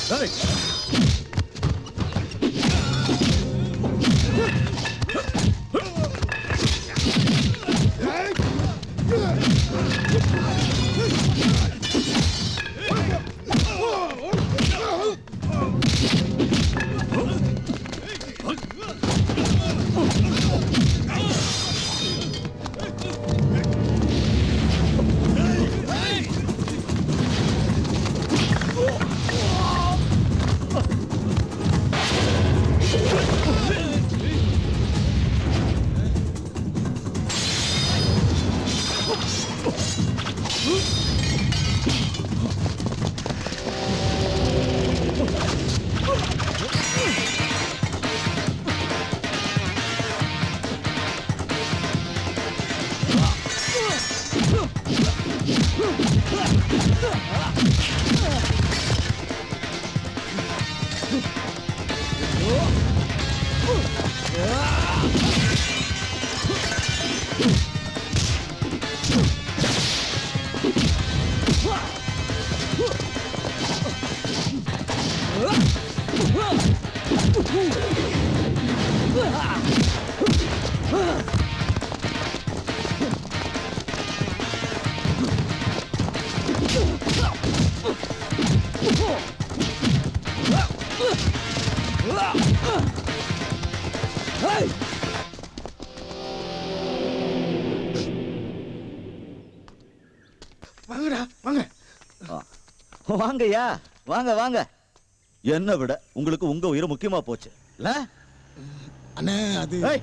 வாங்கடா வாங்க வாங்கய்யா வாங்க வாங்க என்ன விட உங்களுக்கு உங்க உயிர் முக்கியமா போச்சு இல்ல அண்ணே அது ஏய்,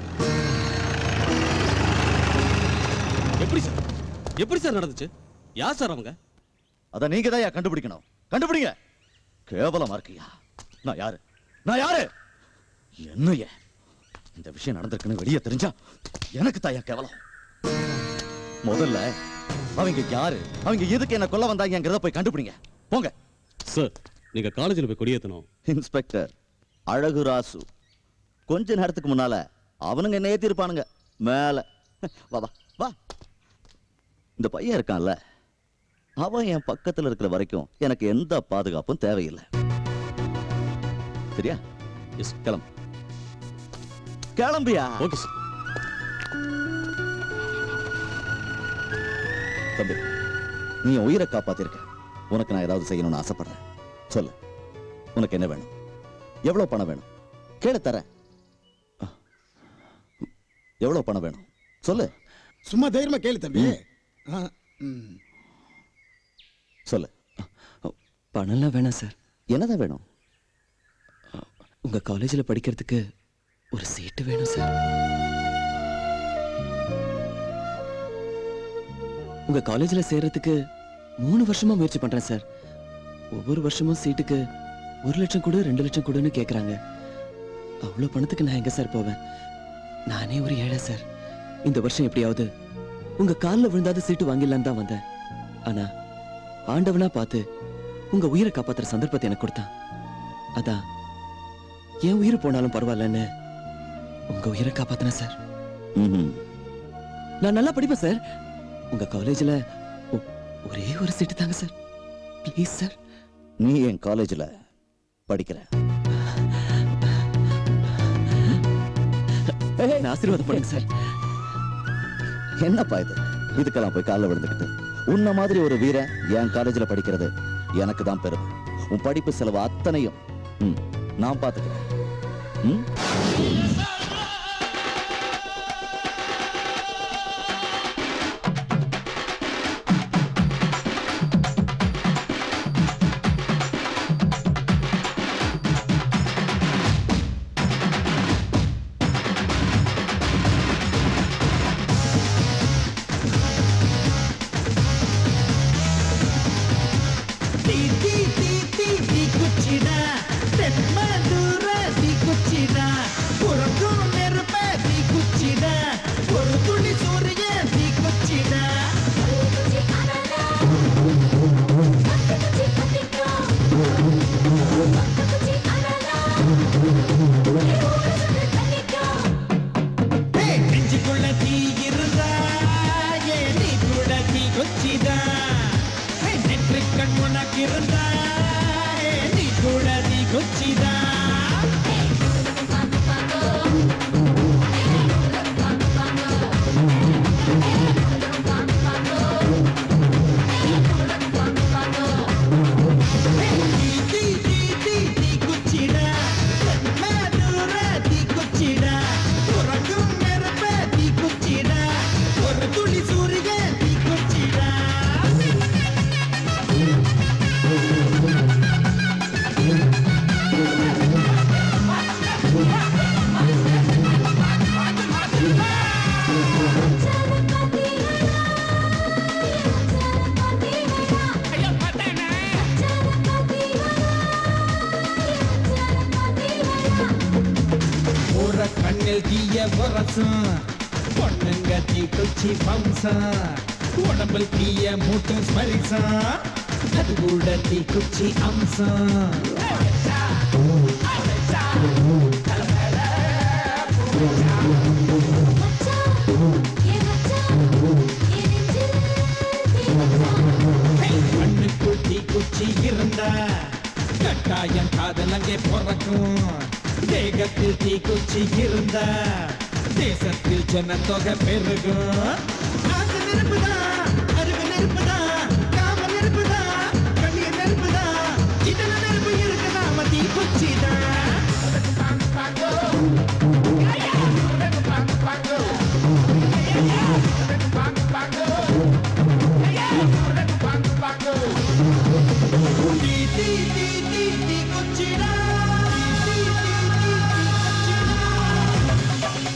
எப்படி சார் எப்படி சார் நடந்துச்சு யார் சார் அவங்க அத நீங்க தான் கண்டுபிடிக்கணும் கண்டுபிடிங்க கேவலமா இருக்கியா நான் யாரு நான் யாரு என்னைய இந்த விஷயம் நடந்திருக்குன்னு வெளியே தெரிஞ்சா எனக்கு தாயா கேவலம் முதல்ல அவங்க யாரு அவங்க எதுக்கு என்ன கொல்ல வந்தாங்கிறத போய் கண்டுபிடிங்க போங்க சார் நீங்க காலேஜில் போய் கொடியேற்றணும் இன்ஸ்பெக்டர் அழகு ராசு கொஞ்ச நேரத்துக்கு முன்னால அவனுங்க என்ன ஏத்திருப்பானுங்க மேல வா வா வா இந்த பையன் இருக்கான்ல அவன் என் பக்கத்துல இருக்கிற வரைக்கும் எனக்கு எந்த பாதுகாப்பும் தேவையில்லை சரியா எஸ் கிளம்பு கிளம்பியா ஓகே சார் தம்பி நீ என் உயிரை காப்பாத்திருக்க உனக்கு நான் ஏதாவது செய்யணும்னு ஆசைப்படுறேன் சொல்லு உனக்கு என்ன வேணும் எவ்வளவு பணம் வேணும் கேளு தரேன் எவ்வளவு பணம் வேணும் சொல்லு சும்மா தைரியமா கேளு தம்பி ஆ, ம். சொல்லு பணம்லாம் வேணாம் சார் என்னதான் வேணும் உங்க காலேஜில் படிக்கிறதுக்கு ஒரு சீட்டு வேணும் சார் உங்க காலேஜில் சேர்றதுக்கு மூணு வருஷமா முயற்சி பண்றேன் சார் ஒவ்வொரு வருஷமும் சீட்டுக்கு ஒரு லட்சம் கொடு ரெண்டு லட்சம் கொடுன்னு கேக்குறாங்க அவ்வளோ பணத்துக்கு நான் எங்க சார் போவேன் நானே ஒரு ஏழை சார் இந்த வருஷம் எப்படியாவது உங்க காலில் விழுந்தாத சீட்டு வாங்கிடலான்னு தான் வந்தேன் ஆனா ஆண்டவனா பார்த்து உங்க உயிரை காப்பாத்துற சந்தர்ப்பத்தை எனக்கு கொடுத்தான் அதான் என் உயிர் போனாலும் பரவாயில்லன்னு உங்க உயிரை காப்பாத்தினேன் சார் ம்ஹும். நான் நல்லா படிப்பேன் சார் உங்க காலேஜ்ல ஒரே ஒரு சீட்டு தாங்க சார் ப்ளீஸ் சார் நீ என் காலேஜ்ல படிக்கிற நான் ஆசீர்வாதம் பண்ணுங்க சார் என்னப்பா இது இதுக்கெல்லாம் போய் காலைல விழுந்துக்கிட்டு உன்ன மாதிரி ஒரு வீரன் என் காலேஜ்ல படிக்கிறது எனக்கு தான் பெருமை உன் படிப்பு செலவு அத்தனையும் ம், நான் பார்த்துக்கிறேன் ம்? நெஞ்சுக்குள்ள தீ இருந்தா ஏன் நீ கூட தீ கொச்சிதா நெற்றி கண் உனக்கு இருந்தா ஏன் நீ மேல் தீய உரசும் பொண்ணுங்க தீ குச்சி பம்சம் உடம்பில் தீய மூட்டும் ஸ்மரிசம் அது கூட தீ குச்சி அம்சம் கண்ணுக்குள் தீ குச்சி இருந்தா கட்டாயம் காதல் அங்கே பிறக்கும் தேகத்தில் தீ குச்சி இருந்தா தேசத்தில் ஜனத்தொகை பெருகும் ஆசை நெருப்புதான், அறிவு நெருப்புதான், காமம் நெருப்புதான், கண்ணீர் நெருப்புதான், இதெல்லாம் நெருப்பு இருக்கு நாம தீ குச்சிதான் தீ தீ தீ தீ தீ குச்சிடா தீ தீ தீ தீ தீ குச்சிடா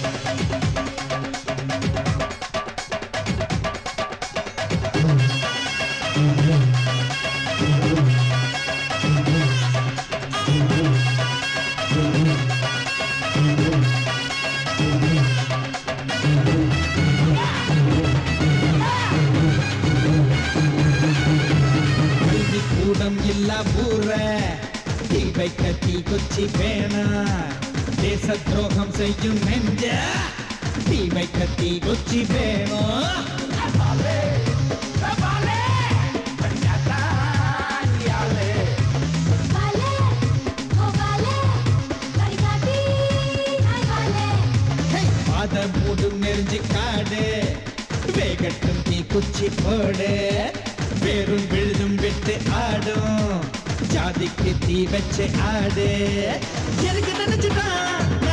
கல்வி கூடம் இல்ல ஊர தீ வைக்க தீ குச்சி வேணா தேச துரோகம் செய்யும் நெஞ்ச தீ வைக்க தீ குச்சி வேணும் பாத மூடும் நெறிஞ்சு காடு வேகட்டும் தீ குச்சி போடு வேரும் விழுதும் விட்டு ஆடும் ஜாதிக்கு தீ வச்சு ஆடு எனக்கு நினைச்சுதான்